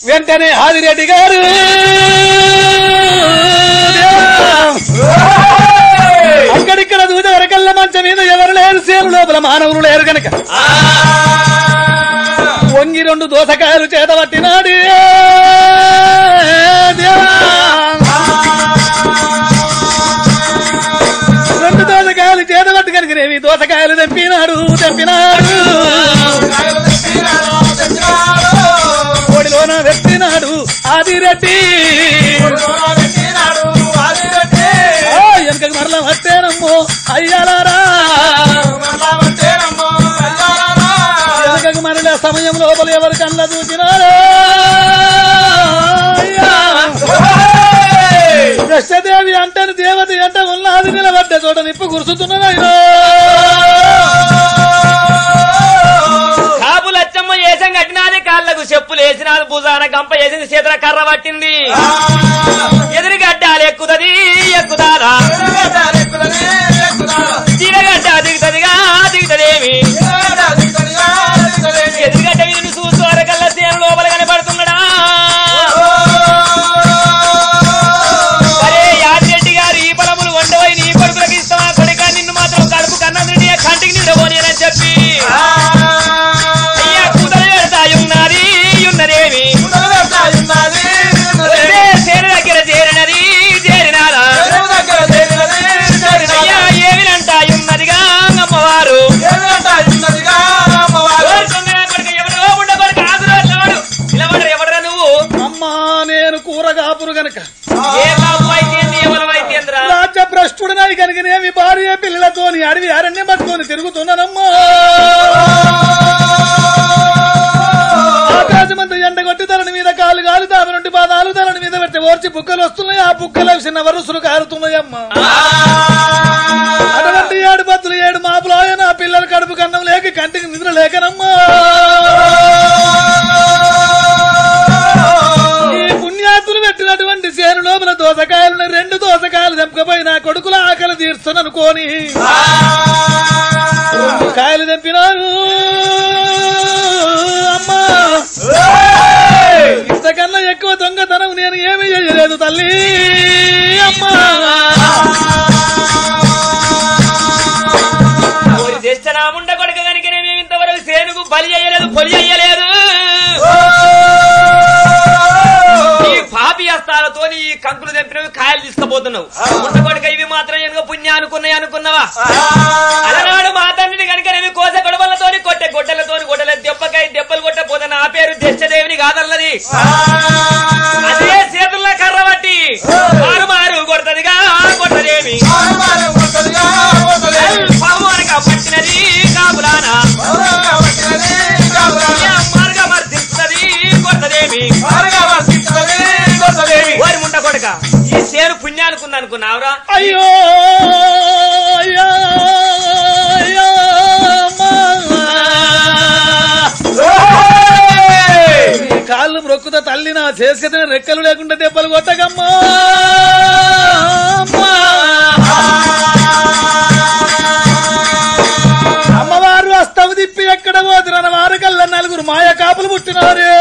వెంటనే ఆదిరెడ్డి గారు అక్కడిక్కడ దూత వరకల్ల మంచం మీద ఎవరు లేరు సేను లోపల మానవులు లేరు గనక వంగి రెండు దోసకాయలు చేత పట్టినాడు రెండు దోసకాయలు చేత పట్టి కనుకనేవి దోసకాయలు తెంపినాడు తెంపినాడు కోడిలోన వెట్టినాడు ఆదిరెడ్డి ఆ, వెనకకు మరల పట్టేనమ్మో అయ్యాలారా వెనకకు మరల సమయం లోపల ఎవరు కళ్ళ చూసినారో అయ్యా. కృష్ణదేవి అంటని దేవత అంట ఉన్నది నిలబడ్డ చోట నిప్పు కురుస్తున్నదయ్యో కాపు లచ్చమ్మ ఏసం కట్టినాది కాళ్ళకు చెప్పులు వేసినాది భుజాన గంప వేసింది చేతుల కర్ర పట్టింది ఎదురుగడ్డాలు ఎక్కుతది ఎక్కుతారా చీరగడ్డ దిగుతదిగా దిగుతదేమి ఎదురుగడ్డ వీధిని చూస్తూ అరకల్లా సేను లోపల కనబడుతున్నాడా అరే యాదిరెడ్డి గారు ఈ పొలములు వండవై నీ కొడుకులకు ఇస్తావా కొడుక నిన్ను మాత్రం కడుపు కన్నందుని కంటికి నిండబోని అని చెప్పి అయ్యా కూతలు పెడతాయున్నది ఉన్నదేమి అదే సేన దగ్గర చేరినది చేరినారా అయ్యా ఏమినంటాయున్నదిగా అమ్మవారు కోరుకుందరా కొడుక ఎవరో ఉండ కొడుక ఆదురో నిలబడు నిలబడు ఎవడరా నువ్వు అమ్మా నేను కూరగాపురు గనక ఏ బాబు వైద్యేంద్ర ఎవరు వైద్యేంద్ర రాజ్య భ్రష్టుడినై కనుకనేమి భార్య పిల్లలతోని అడవి అరణ్యం పట్టుకొని తిరుగుతున్నానమ్మా ఆకాశమంత ఎండ కొట్టి తలని మీద కాలు కాలు దాని నుండి పాదాలు తలని మీద పెట్టి ఓర్చి బుక్కలు వస్తున్నాయి ఆ బుక్కలు చిన్న వరుసలు కారుతున్నాయమ్మా అటువంటి ఏడు బతులు ఏడు మాపులు ఆయన పిల్లల కడుపు కన్నం లేక కంటికి నిద్ర లేకనమ్మా ఈ పుణ్యాతులు పెట్టినటువంటి చేను లోపల దోసకాయలను రెండు దోసకాయలు తెంపకపోయి నా కొడుకుల ఆకలి తీర్చుననుకోని రెండు కాయలు తెంపినాను అమ్మా ఇంతకన్నా ఎక్కువ దొంగతనం నేను ఏమీ చేయలేదు తల్లి అమ్మా ఓరి తెచ్చనాముండ కొడుక కనుక మేము ఇంతవరకు సేనుకు బలి అయ్యలేదు పొలి అయ్యలేదు ఈ పాపి హస్తాలతో ఈ కంకులు తెంపినవి కాయలు తీసుకుపోతున్నావు ముండ కొడుక ఇవి మాత్రం ఎందుకు పుణ్య అనుకున్నాయి అనుకున్నావా అలనాడు మా తండ్రిని కనుక నేను కోస గొడవలతోని కొట్టే గొడ్డలతోని గొడ్డల దెబ్బకాయ దెబ్బలు కొట్టపోతే నా పేరు దశదేవిని కాదల్లది అదే చేతుల్లో కర్ర బట్టి మారు మారు కొడతదిగా కొట్టదేమి పావునక పట్టినది కాపులానా మారుగా మర్దిస్తున్నది కొట్టదేమి వారి ముండ కొడక ఈ సేను పుణ్యానుకుంది అనుకున్నావురా అయ్యో అయ్యో అయ్యో అమ్మా. ఈ కాళ్ళు మొక్కుత తల్లి నా చేసుకుని రెక్కలు లేకుండా దెబ్బలు కొట్టకమ్మా అమ్మా. అమ్మవారు అస్తవు తిప్పి ఎక్కడ పోతున్న వారు కల్లా నలుగురు మాయ కాపులు పుట్టినారే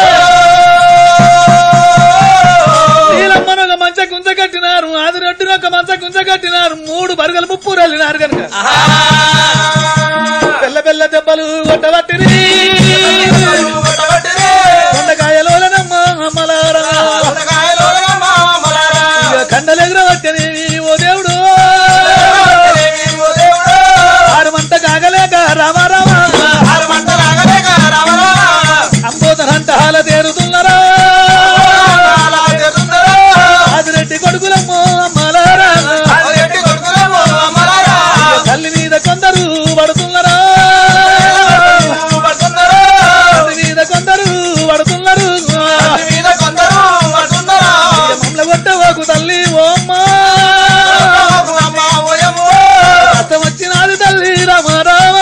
నీలమ్మను ఒక మంచ గుంజ కట్టినారు ఆది రొడ్డును ఒక మంచ గుంజ కట్టినారు మూడు బరుగలు ముప్పు వెళ్ళినారు కనుక పెల్ల పెల్ల దెబ్బలు కొట్టబట్టిరి కొండకాయలోనమ్మ అమ్మలారా ఇక కండలెగురబట్టని ఓ దేవుడు ఆరు మంట కాగలేక రామ రామ అంబోదనంట హాల తేరుతున్నారా ఆదిరెడ్డి కొడుకులమ్మో అమ్మలారా తల్లి మీద కొందరు పడుతున్నారా తల్లి మీద కొందరు పడుతున్నారు మమ్మల్ని కొట్టవకు తల్లి ఓ అమ్మా కష్టం వచ్చినాది తల్లి రామ రామ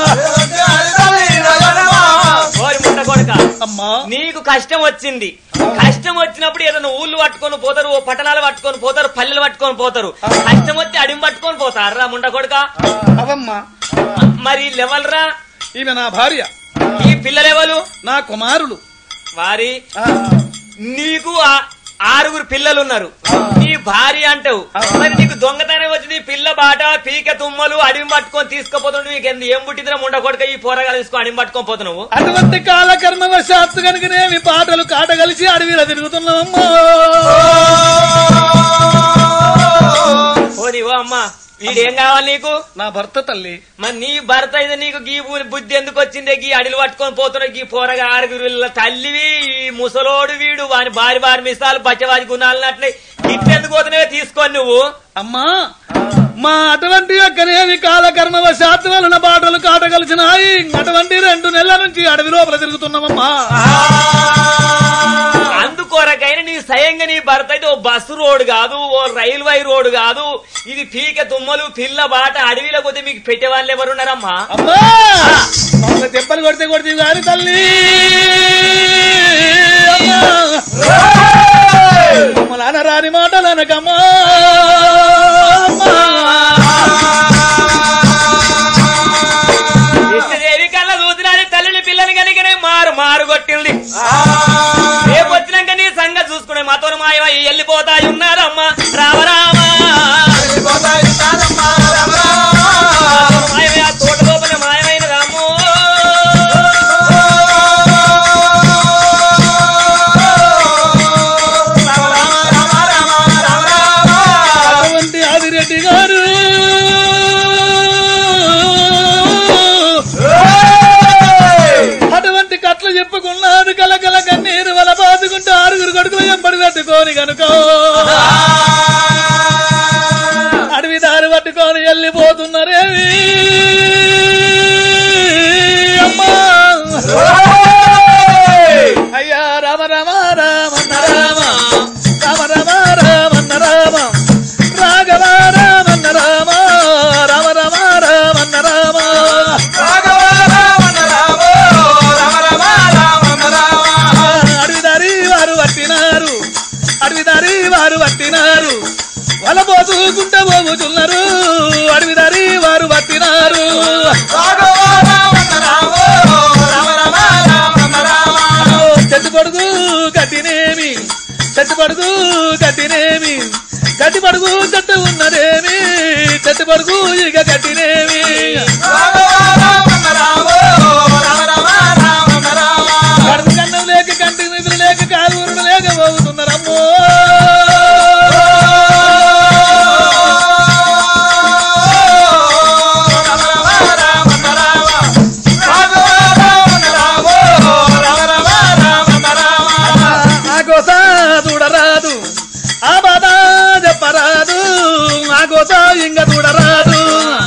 ఓరి ముండ కొడక అమ్మా నీకు కష్టం వచ్చింది కష్టం వచ్చినప్పుడు ఏదైనా ఊళ్ళు పట్టుకొని పోతారు ఓ పట్టణాలు పట్టుకొని పోతారు పల్లెలు పట్టుకొని పోతారు కష్టం వచ్చి అడిమి పట్టుకొని పోతారు రా ముండ కొడుక అవమ్మా మరి లెవెల్రా ఈమె నా భార్య ఈ పిల్లలెవలు నా కుమారులు వారి ఆ, నీకు ఆ- ఆరుగురు పిల్లలు ఉన్నారు నీ భార్య అంటావు మరి నీకు దొంగతనం వచ్చి నీ పిల్ల బాట పీక తుమ్మలు అడివి పట్టుకొని తీసుకుపోతున్నావు నీకు ఎందు- ఏం పుట్టిందిరా ముండ కొడుక ఈ పోరగాలు తీసుకొని అడివి పట్టుకొని పోతున్నావు అటువంటి కాలకర్మ వశాత్తు కనుకనేమి పాటలు కాటగలిసి అడవిలో తిరుగుతున్నామమ్మా ఓ నీవో అమ్మా వీడేం కావాలి నీకు నా భర్త తల్లి మరి నీ భర్త అయితే నీకు గీ బు- బుద్ధి ఎందుకు వచ్చిందే గీ అడిలు పట్టుకొని పోతున్నావు గీ పోరగా ఆరుగురు వీళ్ళ తల్లివి ఈ ముసలోడు వీడు వాని భార్య భార్య మిసాలు పచ్చవాది గుణాలన్నట్లే ఇట్టెందుకు పోతున్నావే తీసుకొని నువ్వు అమ్మా మా అటువంటి యొక్కనేమి కాలకర్మ వశాత్తు వలన పాటలు కాటగలిసినాయి అటువంటి రెండు నెలల నుంచి అడవి లోపల తిరుగుతున్నామమ్మా అందుకొరకైనా నీ స్వయంగా నీ భర్త అయితే ఓ బస్సు రోడ్ కాదు ఓ రైల్వే రోడ్ కాదు ఇది పీక తుమ్మలు పిల్ల బాట అడవిలో కొద్ది మీకు పెట్టే వాళ్ళు ఎవరున్నారమ్మా అమ్మా మమ్మల్ని దెబ్బలు కొడితే కొడితే గాని తల్లి అమ్మా. మమ్మల్ని అనరాని మాటలు అనకమ్మా అమ్మా. కృష్ణదేవి కళ్ళ చూసినాని తల్లిని పిల్లని కనుకనే మారు మారు కొట్టింది రేపు వచ్చినాక నీ సంగతి చూసుకునే మాతో మాయమై వెళ్ళిపోతాయి ఉన్నారమ్మా రామరామ మాయమై ఆ తోట లోపల మాయమైన రాము అటువంటి ఆదిరెడ్డి గారు అటువంటి కట్లు చెప్పుకున్నాడు కలకల కన్నీరు వల బాదుకుంటూ ఆరుగురు కొడుకులు ఎంబడి పెట్టుకోని కనుక అడవి దారి పట్టుకొని వెళ్ళిపోతున్నారేమి అమ్మా అయ్యా రామ రామ రామన్న రామ రామ రామ రామన్న రామ రాఘవ రామన్న రామ రామ రామ రామన్న రామ అడవిదారి వారు పట్టినారు అడవిదారి వారు పట్టినారు వల పోతుకుంటూ పోగుతున్నారు అడవిదారి వారు పట్టినారు చెట్టు పడుగు కట్టినేమి చెట్టు పడుగు కట్టినేమి గట్టి పడుగు చెట్టు ఉన్నదేమి చెట్టు పడుగు ఇక కట్టినేమి కడుపు కన్నం లేక కంటి నిధులు లేక కాలువరుడు లేక పోగుతున్నారమ్మో ఆ కోస చూడరాదు ఆ బాధ చెప్పరాదు ఆ కోస ఇంక చూడరాదు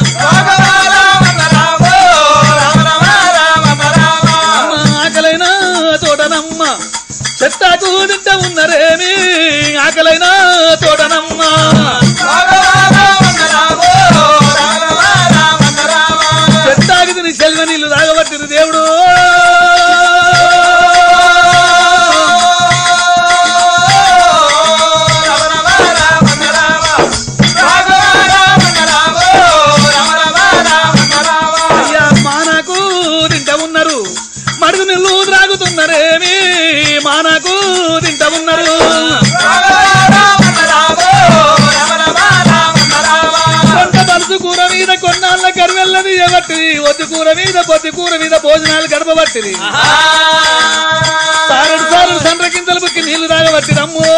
అమ్మ ఆకలైన తోటనమ్మ చెట్టాకు తింట ఉన్నరేమి ఆకలైన తోటనమ్మ చెట్టాకి తిని సెల్వ నీళ్లు తాగబట్టిరు దేవుడు అయ్యా మానాకు తింట ఉన్నారు మడుగు నీళ్లు త్రాగుతున్నారేమి మానాకు తింట ఉన్నారు కొంత మనసు కూర మీద కొన్నాళ్ళ కరువెల్లది ఎవట్టిది ఒత్తి కూర మీద పొత్తి కూర మీద భోజనాలు గడపబట్టిది సారెడు సార్లు సండ్రకింతలు బుక్కి నీళ్లు తాగబట్టిది అమ్మో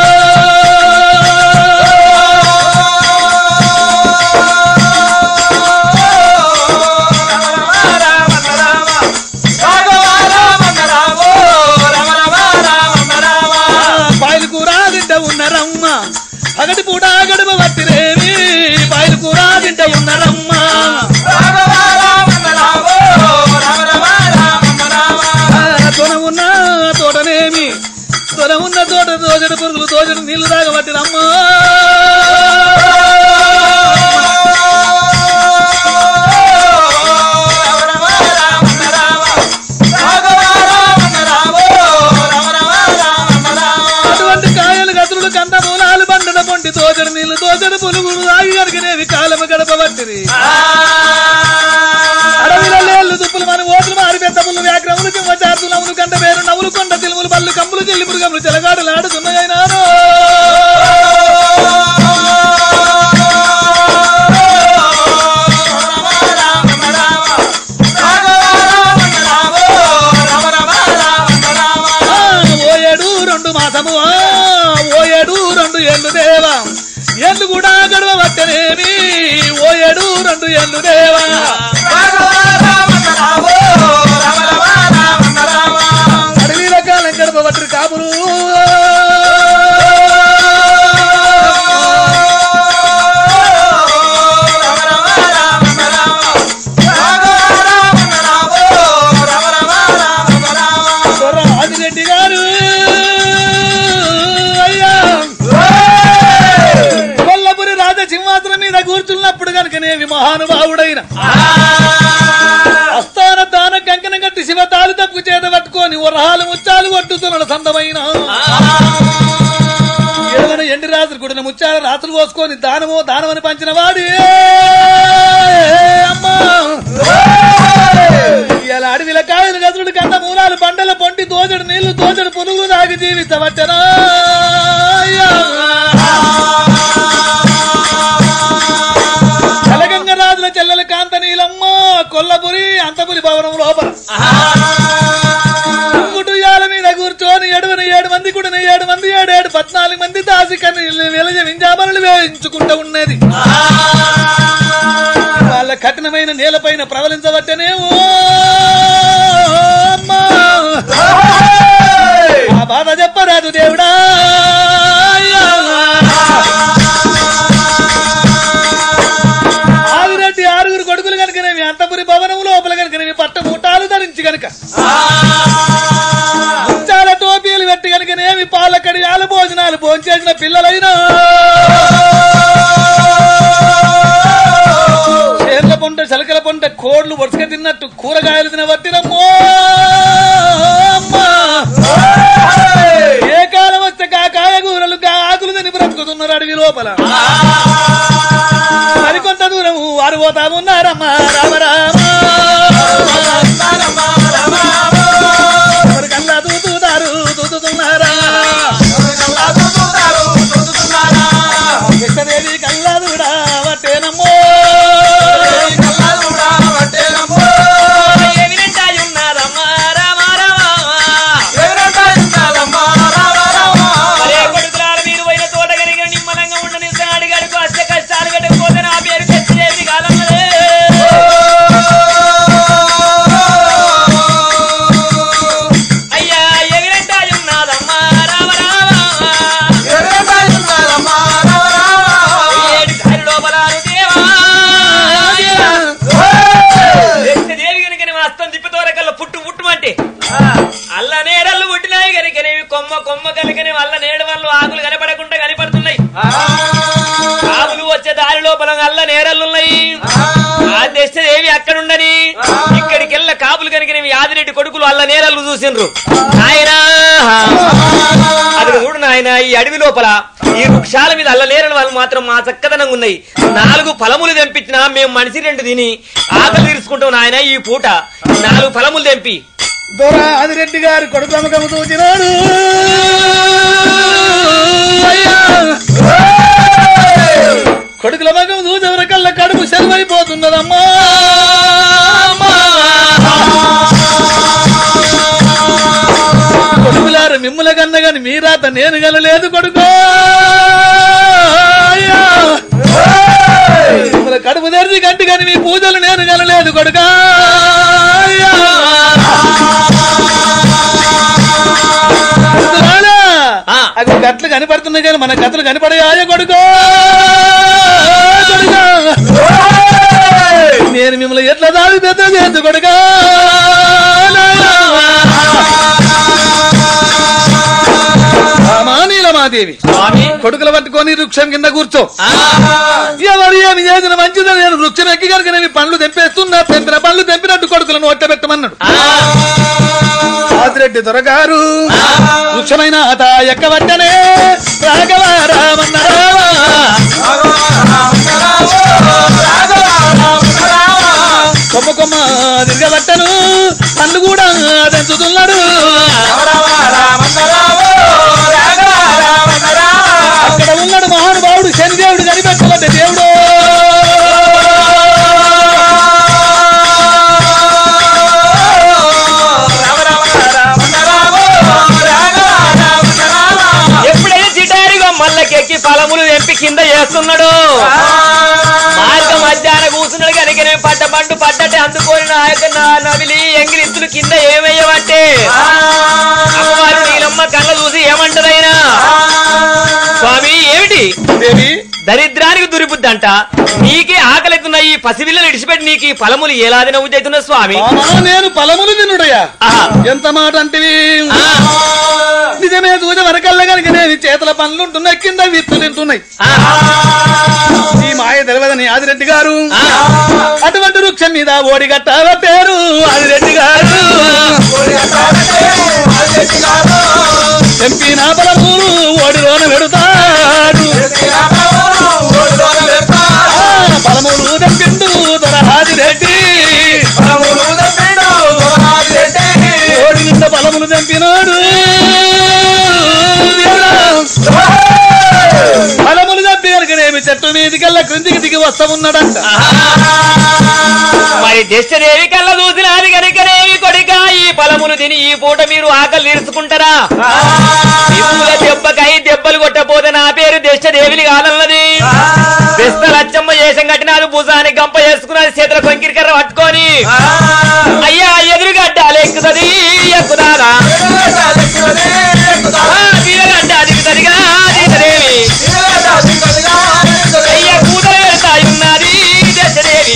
బాయిలు కూర తింట ఉన్నరమ్మ పగటి పూట గడప పట్టిరేమి బాయిలు కూర తింట ఉన్నరమ్మ తొన ఉన్న తోటనేమి తొన ఉన్న తోట దోజడు పురుగులు దోజడు నీళ్లు తాగబట్టిరమ్మ అటువంటి కాయలు గదులు కంద మూలాలు బండల పొంటి దోజడు నీళ్లు దోజడు పులుగులు తాగి కనుకనేవి కాలము గడపబట్టిరి అడవిలో లేళ్ళు దుప్పులు మన ఓతులు మారి పెద్దములు వ్యాగ్రములు కింద చార్తులములు కంట పేరు నవ్వులు కొండ తిలుములు బల్లు కమ్ములు చెల్లి మృగములు చెలగాడలు ఆడుతున్నాయినా ఓ ఏడు రెండు మాసము ఆ, ఓ ఏడు రెండు ఏళ్ళు దేవా ఏళ్ళు కూడా గడవ పట్టనేమి ఓ ఏడు రెండు ఏళ్ళు దేవా అడవిల కాలం గడప పట్టు కాపులు దొర ఆదిరెడ్డి గారు అయ్యా కొల్లపురి రాజ సింహాసనం మీద కూర్చున్నప్పుడు కనుకనేమి మహానుభావుడైన అస్థాన దాన కంకణం కట్టి శివతాలు తప్పు చేత పట్టుకొని వరహాలు ముచ్చాలు కొట్టుతున్నాడు సందమైన ఏడవన ఎండి రాత్రి గుడిన ముచ్చాల రాత్రులు పోసుకొని దానమో దానమని పంచిన వాడి అమ్మా ఇలా అడవిల కాయలు గదులు కన్న మూలాలు బండల పొంటి దోచడు నీళ్లు దోచడు పునుగులు దాగి జీవించవచ్చనా కలగంగరాజుల చెల్లెల కాంత నీలమ్మ కొల్లపురి అంతపురి భవనం లోపల కుటుంబాల మీద కూర్చొని ఏడువన ఏడు మంది కూడా ఏడు మంది ఏడు ఏడు పద్నాలుగు మంది దాసి కన్ని వెలజ వింజామరలు వేయించుకుంటూ ఉన్నది వాళ్ళ కఠినమైన నేలపైన ప్రవలించబట్టనేమో అమ్మా. ఆ బాధ చెప్పరాదు దేవుడా ఆదిరెడ్డి ఆరుగురు కొడుకులు కనుకనేవి అంతపురి భవనం లోపల కనుకనేవి పట్ట మూటాలు ధరించి కనుక ముచ్చాల టోపీలు పెట్టి కనుకనేమి పాలకడి ఆల భోజనాలు భోంచేసిన పిల్లలైనా చేర్ల పొంట చలకల పొంట కోళ్లు వరుసగా తిన్నట్టు కూరగాయలు తినబట్టినమ్మో అమ్మా. ఏ కాలం వచ్చే కా కాయగూరలు కా ఆకులు తిని బ్రతుకుతున్నారు అడవి లోపల మరికొంత దూరం వారు పోతా ఉన్నారమ్మా రామ రామ ఎవరి కల్లా దూతున్నారు దూతుతున్నారా కృష్ణదేవి కల్లా దూడా వట్టేనమ్మో ఎవినంటాయి ఉన్నారమ్మా రామ రామ మరే కొడుకులార మీరు పోయిన తోట కనుక నిమ్మలంగా ఉండని అడిగాడుకు అష్ట కష్టాలు కట్టకపోతే నా పేరు తెచ్చేది కాదన్నదే అయ్యా ఎగిరంటాయి ఉన్నాదమ్మా రామ రామ ఏడు కారి లోపలారు దేవా దేవి కనుక అస్తం తిప్పితోరకల్లా పుట్టు పుట్టుమంటే అల్ల నేరళ్ళు పుట్టినాయి కనుకనేవి కొమ్మ కొమ్మ కనుకనే అల్ల నేడు వల్ల ఆకులు కనపడకుండా కనపడుతున్నాయి ఆకులు వచ్చే దారి లోపల అల్ల నేరళ్ళున్నాయి ఆ దేవి అక్కడుండని ఇక్కడికెళ్ళ కాపులు కనుకనేవి ఆదిరెడ్డి కొడుకులు అల్ల నేరళ్ళు చూసిండ్రు నాయనా అది చూడు నాయన ఈ అడవి లోపల ఈ వృక్షాల మీద అల్ల నేరల వాళ్ళు మాత్రం మా చక్కదనంగా ఉన్నాయి నాలుగు ఫలములు తెంపించినా మేము మనిషి రెండు తిని ఆకలి తీర్చుకుంటాం నాయన ఈ పూట నాలుగు ఫలములు తెంపి దొర ఆదిరెడ్డి గారు కొడుకు అమ్మకము తూచినాడు అయ్యా. కొడుకుల మగం చూసేవర కళ్ళ కడుపు సెలవైపోతున్నదమ్మా అమ్మా. కొడుకులారు మిమ్ముల కన్న గాని మీరాత నేను గనలేదు కొడుకో అయ్యా. మిమ్మల కడుపు తెరిచి గంటి కాని మీ పూజలు నేను గనలేదు కొడుకా అయ్యా. కొడుకులారా, ఆ. అవి గట్లు కనపడుతున్నాయి కానీ మన కథలు కనపడయాయ కొడుకో కొడుకా నేను మిమ్మల్ని ఎట్లా దాడి పెద్ద చేద్దు కొడుకా నీలమాదేవి స్వామి కొడుకులు పట్టుకొని వృక్షం కింద కూర్చో ఆ, ఎవరు ఏమి చేసిన మంచిదని నేను వృక్షం ఎక్కి కనుక నేను పండ్లు తెంపేస్తున్నా తెంపిన పండ్లు తెంపినట్టు కొడుకులను ఒట్ట పెట్టమన్నాడు ఆ, ఆదిరెడ్డి దొరగారు వృక్షమైన అత ఎక్కవట్టనే రాఘవ రామన్న కొమ్మ కొమ్మ తిరగబట్టను పండ్లు కూడా తెంచుతున్నాడు చెప్పి కింద చేస్తున్నాడు మార్గ మధ్యాహ్నం కూర్చున్నాడు కనుక నేను పడ్డ పండు పడ్డట్టే అందుకొని నా యొక్క నా నవిలి ఎంగిలిత్తులు కింద ఏమయ్యవంటే అమ్మవారు నీలమ్మ కళ్ళ చూసి ఏమంటదైనా స్వామి ఏమిటి దేవి దరిద్రానికి దురిబుద్ది అంట నీకే ఆకలితున్న ఈ పసిపిల్లలు ఇడిచిపెట్టి నీకు ఈ ఫలములు ఎలాది నవ్వు అవుతున్నా స్వామి మామా నేను ఫలములు తినుడయ్యా ఆహా. ఎంత మాట అంటివి ఆ, నిజమే చూసే వరకల్లా కనుక నేను చేతుల పనులు ఉంటున్నాయి కింద విత్తు తింటున్నాయి ఆ, ఈ మాయ తెలియదని ఆదిరెడ్డి గారు ఆ. అటువంటి వృక్షం మీద ఓడిగట్ట పేరు ఆదిరెడ్డి గారు ఎంపీ నా బలమూరు ఓడిలోన పెడతాడు ఆ, బలమూరు తెంపిండు దొరహాదిరెడ్డి ఓడి నిండా బలములు చంపినాడు బలములు చంపి కనుకనేమి చెట్టు మీదికల్లా క్రిందికి దిగి వస్తా ఉన్నాడంట మరి దశదేవి కళ్ళ చూసినది కనుకనేవి కొడిక ఈ ఫలములు తిని ఈ పూట మీరు ఆకలి తీర్చుకుంటారా నిప్పుల దెబ్బకై దెబ్బలు కొట్టపోతే నా పేరు దశదేవిని కాదన్నది బెస్త లచ్చమ్మ చేసం కట్టినాడు భుజానికి గంప చేసుకున్నది చేతుల కొంకిరికర్ర పట్టుకొని అయ్యా ఎదురుగడ్డ ఎక్కుతుంది ఎక్కుదారా దీనగడ్డ దిగుతుందిగా దీనదేవి అయ్యా కూతురు పెడతాయి ఉన్నది దశదేవి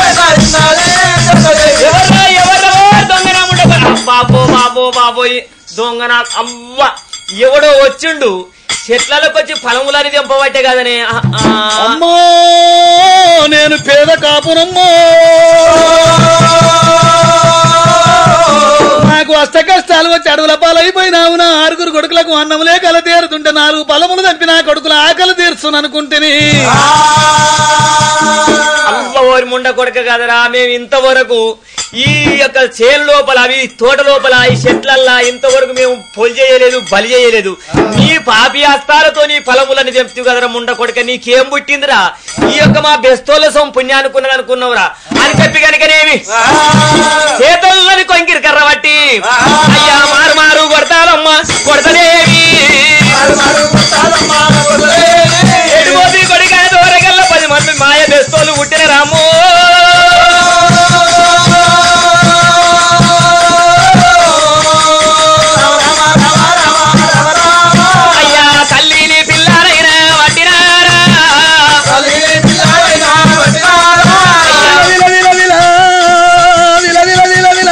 ఎవర్రా ఎవర్రా దొంగన బాబో బాబో బాబోయ్ దొంగన అవ్వ ఎవడో వచ్చిండు చెట్లలోకి వచ్చి ఫలములని తెంపబట్టే కదనే ఆ, ఆ. అమ్మో నేను పేద కాపునమ్మో నాకు అష్ట కష్టాలు వచ్చి అడవుల పాలైపోయినావు నా ఆరుగురు కొడుకులకు అన్నములే కల తీరుతుంటే నాలుగు పొలములు చంపి నా కొడుకుల ఆకలి తీర్చును అనుకుంటేని అవ్వ ఓరి ముండ కొడక కదరా మేము ఇంతవరకు ఈ యొక్క చేను లోపల అవి తోట లోపల ఈ చెట్లల్లా ఇంతవరకు మేము పొలి చేయలేదు బలి చేయలేదు నీ పాపి హస్తాలతో నీ ఫలములని చెప్తూ కదరా ముండ కొడక నీకేం పుట్టిందిరా ఈ యొక్క మా బెస్తోల సొం పుణ్యానుకున్నది అనుకున్నావురా అని చెప్పి కనుకనేమి చేతుల్లని కొంకిరి కర్ర బట్టి అయ్యా మారు మారు కొడతారమ్మా కొడతలేవి ఎడుగోది కొడిగా దూరగల్ల పది మంది మాయ బెస్తోలు పుట్టిన రాము అయ్యా తల్లిని పిల్లారైనా వట్టినారా విల విల విల, విల విల విల విల.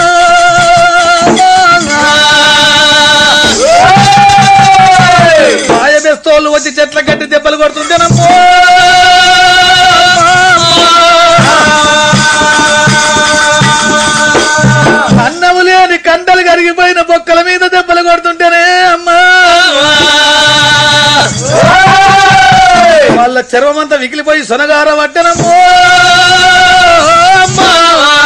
మాయ బెస్తోళ్ళు వచ్చి చెట్ల కట్టి దెబ్బలు కొడుతుంటేనమ్మో అన్నము లేని కండలు కరిగిపోయిన బొక్కల మీద దెబ్బలు కొడుతుంటేనే అమ్మా వాళ్ళ చర్మమంతా వికిలిపోయి సొనగార పట్టనమ్మో అమ్మా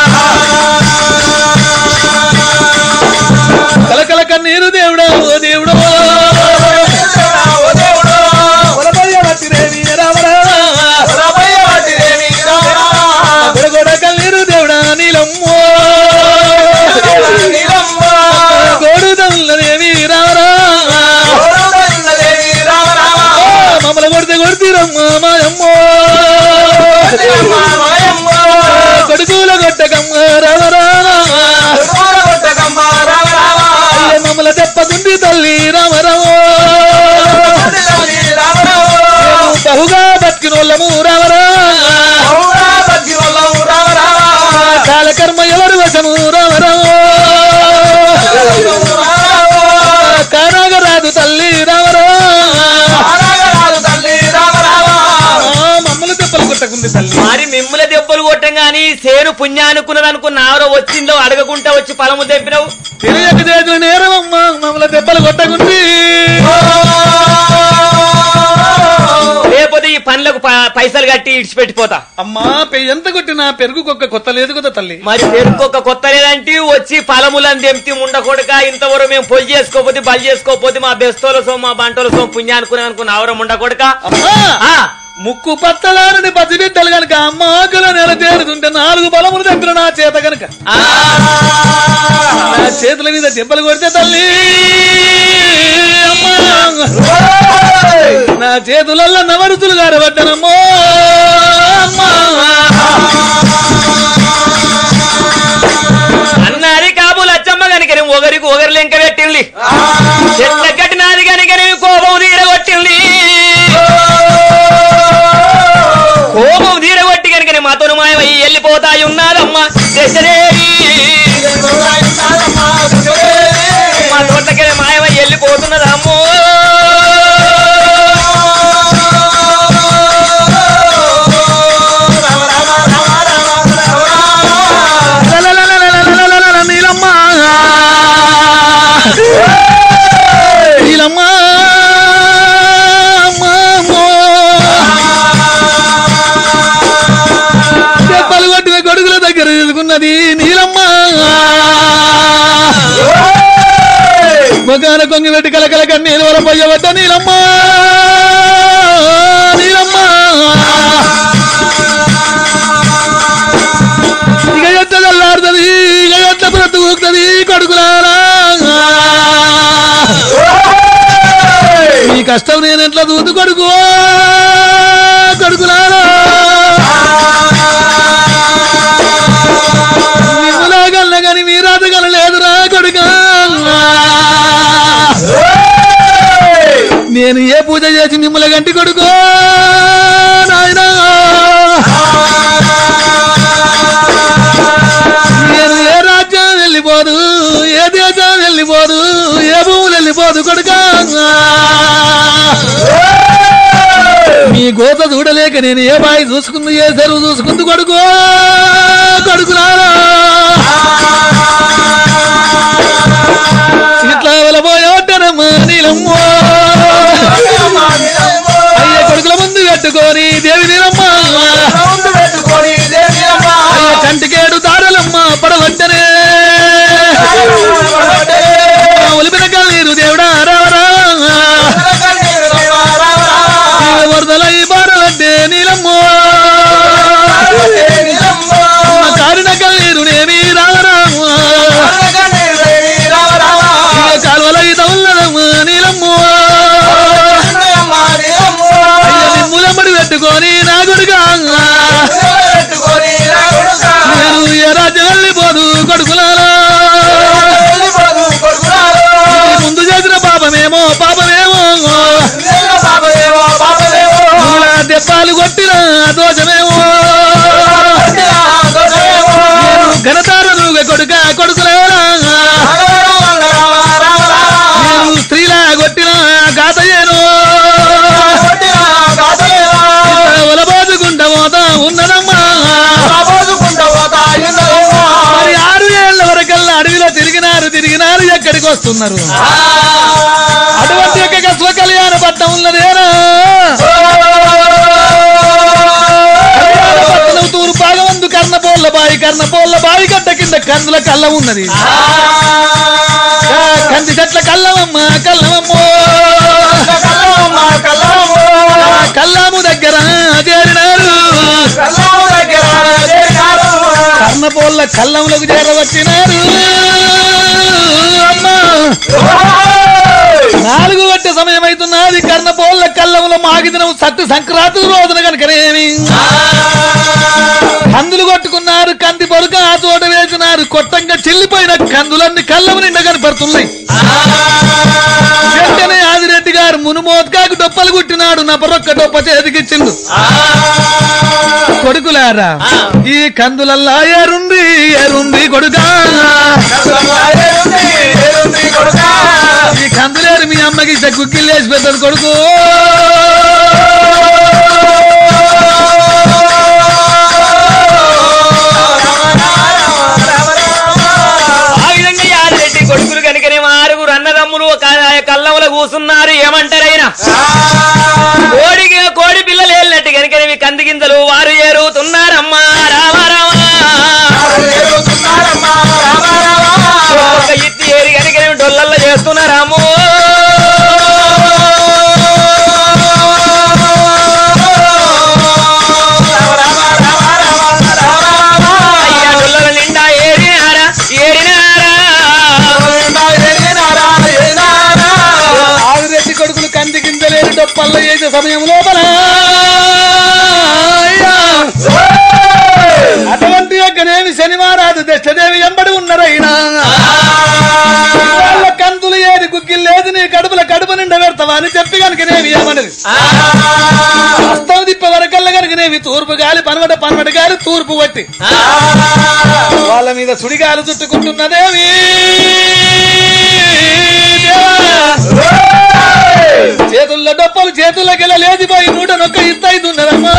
కలకల కన్నీరు దేవుడా ఓ దేవుడు గొడగొడ కన్నీరు దేవుడా నీలమ్మో గోడుదల్లనేవి రావరా మమ్మల్ని కొడితే కొడుతీరమ్మా మాయమ్మో కొడుకుల కొట్టకమ్మ రావరా అయ్య మమ్మల్ని తెప్పకుంది తల్లి రామరామో బహుగా బతికినోళ్ళము రావరా కాలకర్మ ఎవరు వశము రామరామో కానాగరాదు తల్లి రామరా మమ్మల్ని తెప్పలు కొట్టకుంది తల్లి మరి మిమ్మల్ని దెబ్బలు కొట్టం గాని సేను పుణ్యానుకున్నది అనుకున్న ఆరో వచ్చిందో అడగకుంటా వచ్చి పొలము తెంపినావు తెలియక చేసిన నేరమమ్మా మమ్మల్ని దెబ్బలు కొట్టకుంది లేకపోతే ఈ పనులకు ప- పైసలు కట్టి ఇడిచిపెట్టిపోతా అమ్మా పె- ఎంత కొట్టినా పెరుగు కుక్క కొత్త లేదు కదా తల్లి మరి పెరుకొక కొత్త లేదంటే వచ్చి పలములను తెంపి ఉండకొడక ఇంతవరకు మేము పొలి చేసుకోపోతే బలి చేసుకోపోతే మా బెస్తోల సో మా బంటోల సో పుణ్యానుకునే అనుకున్న ఆవరం ఉండకొడక అమ్మా ఆ, ముక్కు పచ్చలారని పసిబిడ్డలు గనక అమ్మ ఆకుల నెల చేరుతుంటే నాలుగు బలములు దగ్గర నా చేత గనక ఆ, నా చేతుల మీద దెబ్బలు కొడితే తల్లి అమ్మా నా చేతులల్లో నవరుతులు గారబట్టనమ్మో అమ్మా అన్నారి కాబు లచ్చమ్మ కనుక ఒకరికి ఒకరు లెంక పెట్టింది చెట్ల కట్టినది కనుక కోపం తీరగొట్టింది కోపం తీరగొట్టి కనుక మాతోను మాయమయ్యి వెళ్ళిపోతాయి ఉన్నారమ్మా దశదేవి మా తోటకెళ్ళి మాయమయ్యి వెళ్ళిపోతున్నదమ్మో లలలలలలలలలల నీలమ్మ నీలమ్మ అమ్మా, అమ్మో. దెబ్బలు కొట్టిన కొడుకుల దగ్గర తీసుకున్నది నీలమ్మ మొగాన కొంగి పెట్టి కలకల కన్నీరు వల పోయబడ్డ నీలమ్మ నీలమ్మ ఇక ఎంత చల్లారుతుంది ఇక ఎంత బ్రతుకుతుంది కొడుకులారా మీ కష్టం నేను ఎట్లా దూదు కొడుకు కొడుకులారా మిమ్మలాగల్ల గాని మీ రాతగల లేదురా కొడుక నేను ఏ పూజ చేసి మిమ్మల్ని గంటి కొడుకో నాయనా నేను ఏ రాజ్యం వెళ్ళిపోదు ఏ దేశం వెళ్ళిపోదు ఏ భూములు వెళ్ళిపోదు కొడుక మీ గోత చూడలేక నేను ఏ బాయి చూసుకుంది ఏ చెరువు చూసుకుంది కొడుకు కొడుకులారా ఇట్లా వెళ్ళబోయేటనమ్మా నీలమ్మో అయ్య కొడుకుల ముందు కట్టుకొని దేవి నీలమ్మ అయ్య కంటికేడు తారలమ్మ పడవద్దనే ఒలిపిన కన్నీరు దేవుడా రావరా వరదలై బారవద్దే నీలమ్మో కారిన కన్నీరు నేమి రావరా కాలువలై తవుల్లదమ్మ నీలమ్మో అయ్య నిమ్ములమ్మడి పెట్టుకొని నా కొడుగా నేను ఏ రాజ్యం వెళ్ళిపోదు కొడుకులారా ఈ ముందు చేసిన పాపమేమో పాపమేమో మూల దెబ్బాలు కొట్టిన దోషమేమో నేను ఘనతారనుగా కొడుక కొడుకులారా నేను స్త్రీలా కొట్టిన గాతయేను ఒలబోదుకుంట పోతా ఉన్నదమ్మా మరి ఆరు ఏళ్ల వరకల్లా అడవిలో తిరిగినారు తిరిగినారు ఎక్కడికి వస్తున్నారు అటువంటి యొక్క కస్వ కళ్యాణ పట్టం ఉన్నదేనా కళ్యాణపట్నం తూరు భాగవంతు కర్ణపోళ్ళ బాయి కర్ణపోళ్ళ బావి గడ్డ కింద కందుల కళ్ళం ఉన్నది ఆ కంది చెట్ల కళ్ళమమ్మ కళ్ళమమ్మో ఆ కళ్ళము దగ్గర చేరినారు కర్ణపోళ్ళ కళ్ళములకు చేరవచ్చినారు అమ్మా నాలుగు గంట సమయం అవుతున్నది కర్ణపోళ్ళ కళ్ళములో మాగిదినం సట్టు సంక్రాంతి రోజున కనుకనేమి కందులు కొట్టుకున్నారు కంది పొరుక ఆ తోట వేసినారు కొట్టంగా చిల్లిపోయిన కందులన్నీ కళ్ళము నిండా కనపడుతున్నాయి వెంటనే ఆదిరెడ్డి గారు మునుమోత్కాకు డొప్పలు కుట్టినాడు నపరొక్క డొప్ప చేతికిచ్చిండు కొడుకులారా ఈ కందులల్లా ఏరుంది ఏరుంది కొడుకా ఈ కందులేరు మీ అమ్మకి ఇచ్చే కుక్కిల్లేసి పెద్దది కొడుకు ఆ విధంగా యాదిరెడ్డి కొడుకులు కనుకనే ఆరుగురు అన్నదమ్ములు ఒక కళ్ళముల కూసున్నారు ఏమంటారైనా కోడికి కోడి పిల్లలు వెళ్ళినట్టు కనుకనేవి కంది గింజలు వారు ఏరుతున్నారమ్మా రామ రామ ఒక ఇత్తి ఏరి కనుకనేవి డొల్లల్లో చేస్తున్నారాము అయ్యా డొల్లల నిండా ఏరినారా ఏరినారా ఆదిరెడ్డి కొడుకులు కంది గింజలేరు డప్పల్ల వేసే సమయం లోపల అటువంటి యొక్కనేమి శనివారాదు దశదేవి ఎంబడి ఉన్నరైనా వాళ్ళ కంతులు ఏది గుగ్గిల్ లేదు నీ కడుపుల కడుపు నిండా పెడతావా అని చెప్పి కనుకనేమి ఏమన్నది హస్తం తిప్ప వరకల్లా కనుకనేమి తూర్పు గాలి పనవట పనవట గాలి తూర్పు వట్టి వాళ్ళ మీద సుడిగాలు చుట్టుకుంటున్నదేవి చేతుల్లో డప్పలు చేతుల్లోకి వెళ్ళ లేచిపోయి నూట నొక్క ఇత్తైతున్నదమ్మా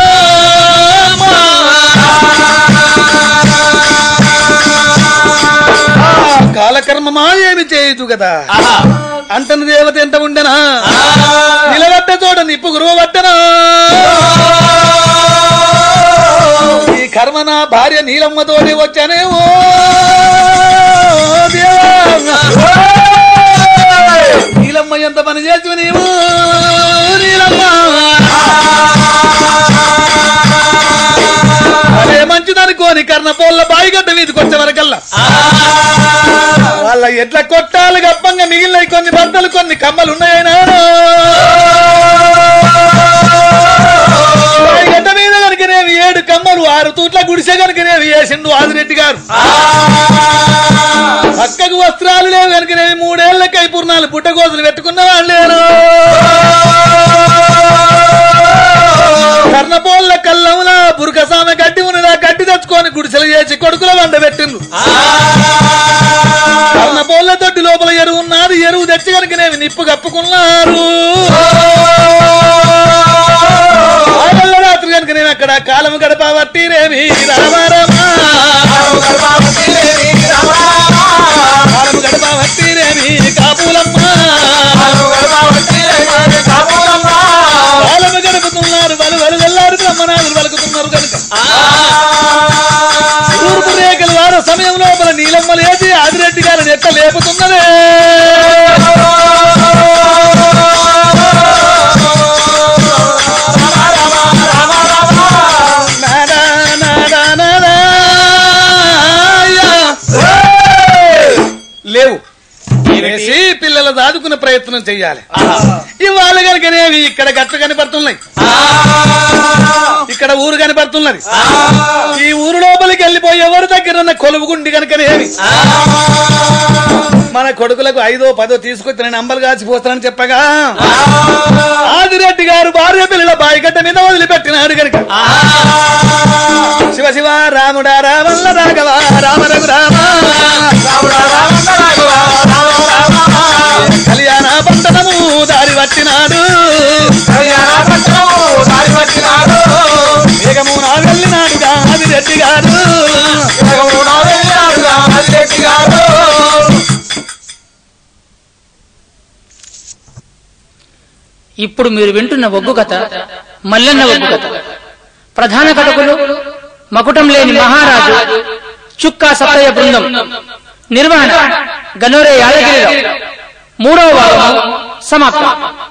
కాలకర్మమా ఏమి చేయదు కదా అంటని దేవత ఎంత ఉండెనా నిలబడ్డ చోట నిప్పు గురువ పట్టనా ఈ కర్మ నా భార్య నీలమ్మతోనే వచ్చానే ఓ దేవా. నీలమ్మ ఎంత పని చేసి నీవు నీలమ్మ అదే మంచిదనుకోని కర్ణ పోల్ల బాయిగడ్డ వీధికి వచ్చే వరకల్లా వాళ్ళ ఎట్ల కొట్టాలు గప్పంగా మిగిలిన కొన్ని బట్టలు కొన్ని కమ్మలు ఉన్నాయనా బాయిగడ్డ మీద కనుకనేవి ఏడు కమ్మలు ఆరు తూట్ల గుడిసె కనుకనేవి వేసిండు ఆదిరెడ్డి గారు పక్కకు వస్త్రాలు లేవు కనుకనేవి మూడేళ్ల కైపూర్ణాలు పుట్టగోసులు పెట్టుకున్న వాళ్ళేను కర్ణపోళ్ళ కల్లంలా బురకసామె గడ్డి ఉన్నదా గడ్డి తెచ్చుకొని గుడిసెలు చేసి కొడుకుల వండ పెట్టిండు కర్ణపోళ్ళ తొట్టి లోపల ఎరువు ఉన్నది ఎరువు తెచ్చి కనుకనేవి నిప్పు కప్పుకున్నారు ఆగల్ల రాత్రి కనుక నేను అక్కడ కాలం గడప వట్టిరేమి రామారామా కాలం గడప వట్టిరేమి కాపులమ్మ కాలం గడుపుతున్నారు బలు బలు వెళ్ళారు బ్రహ్మనాథులు పలుకుతున్నారు కనుక తూర్పు రేఖలు వారు సమయం లోపల నీలమ్మ లేచి ఆదిరెడ్డి గారిని ఎట్ట లేపుతున్నదే నాదా, నాదా, నాదా, యా. లేవు వేసి పిల్లల దాదుకునే ప్రయత్నం చెయ్యాలి ఇవాళ కనుకనేవి ఇక్కడ గట్టు కనపడుతున్నాయి ఇక్కడ ఊరు కనపడుతున్నది ఈ ఊరు లోపలికి వెళ్ళిపోయి ఎవరి దగ్గర ఉన్న కొలువుగుండి కనుకనేవి మన కొడుకులకు ఐదో పదో తీసుకొచ్చి నేను అంబలు కాచిపోతానని చెప్పగా ఆదిరెడ్డి గారు భార్య పిల్లల బాయిగడ్డ మీద వదిలిపెట్టినాడు కనుక శివ శివ రాముడా రామల్ల రాఘవ రామ రఘు రామ కళ్యాణ పంటనము దారి పట్టినాడు వేగము నా వెళ్ళినాడుగా ఆదిరెడ్డి గారు ఇప్పుడు మీరు వింటున్న ఒగ్గు కథ మల్లన్న ఒగ్గు కథ ప్రధాన కథకులు మకుటం లేని మహారాజు చుక్కా సత్తయ్య బృందం నిర్వహణ గనోరే యాదగిరిరావు మూడవ భాగము సమాప్తం